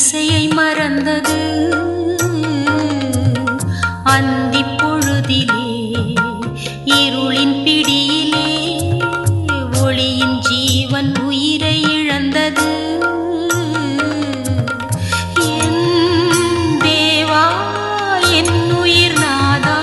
இசையை மறந்தது அந்திப் பொழுதிலே இருளின் பிடியிலே ஒளியின் ஜீவன் உயிரை இழந்தது என் தேவா என் உயிர் நாதா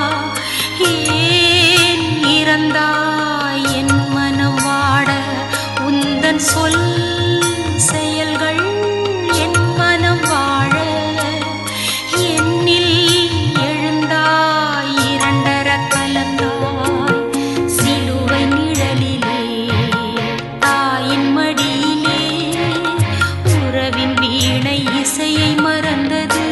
ஏன் இறந்தாய் என் மனம் வாட உந்தன் சொல் செயல்கள் என் மனம் வாழ என்னில் எழுந்தாய் இரண்டர கலந்தாய் சிலுவை நிழலிலே தாயின் மடியிலே உறவின் வீணை இசையை மறந்தது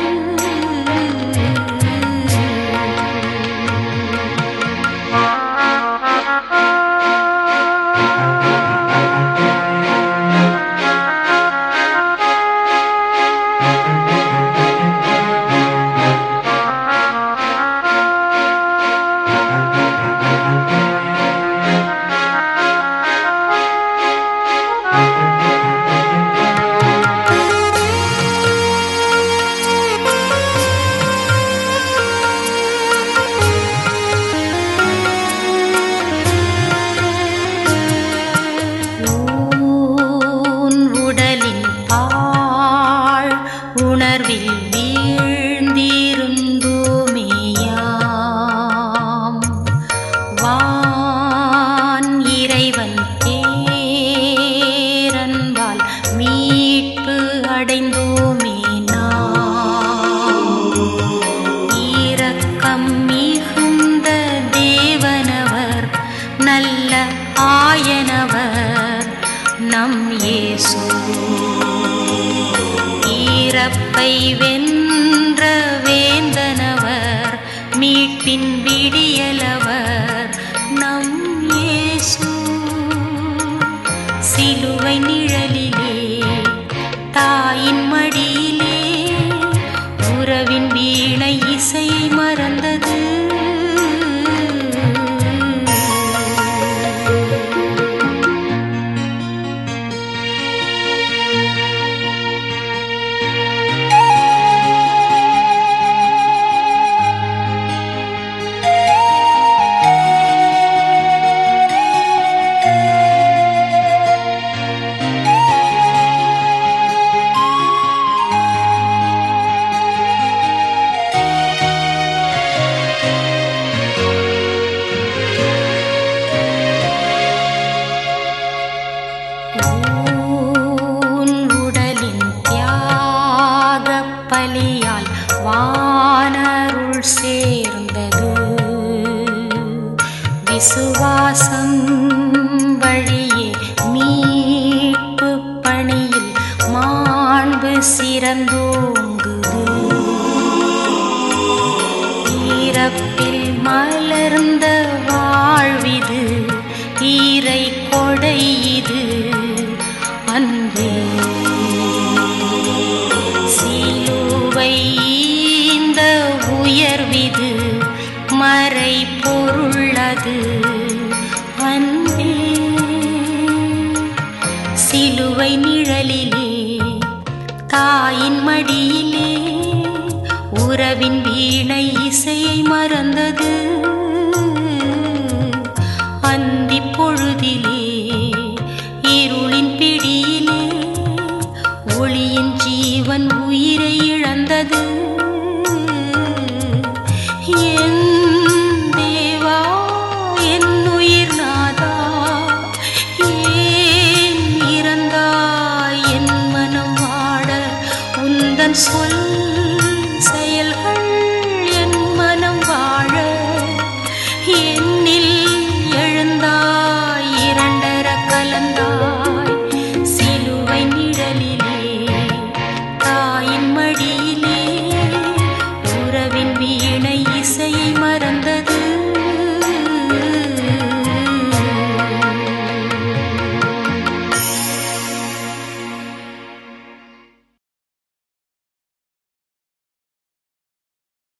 ஊன் உடலின் பாழ் உணர்வில் வீழ்ந்திருந்தோமேயாம் வான் இறைவன் பேரன்பால் மீட்பு அடைந்தோமே நாம் இரக்கம் மிகுந்த தேவனவர் நல்ல ஆயனவர் நம் இயேசு ஈரப்பை வென்ற வேந்தனவர் மீட்பின் விடியலவர் நம் இயேசு சிலுவை நிழலிலே தாயின் மடியிலே உறவின் வீணை இசையை மறந்தது ஊன் உடலின் தியாக பலியால் வானருள் சேர்ந்தது விசுவாசம் வழியே மீட்பு பணியில் மாண்பு சிறந்தோங்குது ஈரப்பில் மலர்ந்த வாழ்விது ஈரை கொடை இது அன்பே சிலுவை இந்த உயர்விது மறை பொருளது அன்பே சிலுவை நிழலிலே தாயின் மடியிலே உறவின் வீணை இசையை மறந்தது அந்திப் பொழுதிலே இருளின் பிடியிலே ஒளியின் ஜீவன் உயிரை இழந்தது என் தேவா என் உயிர் நாதா ஏன் இறந்தாய் என் மனம் வாட உந்தன் சொல் செயல்கள் என் மனம் வாழ என்னில் எழுந்தாய் இரண்டர கலந்தாய் சிலுவை நிழலிலே தாயின் மடியிலே உறவின் வீணை இசையை மற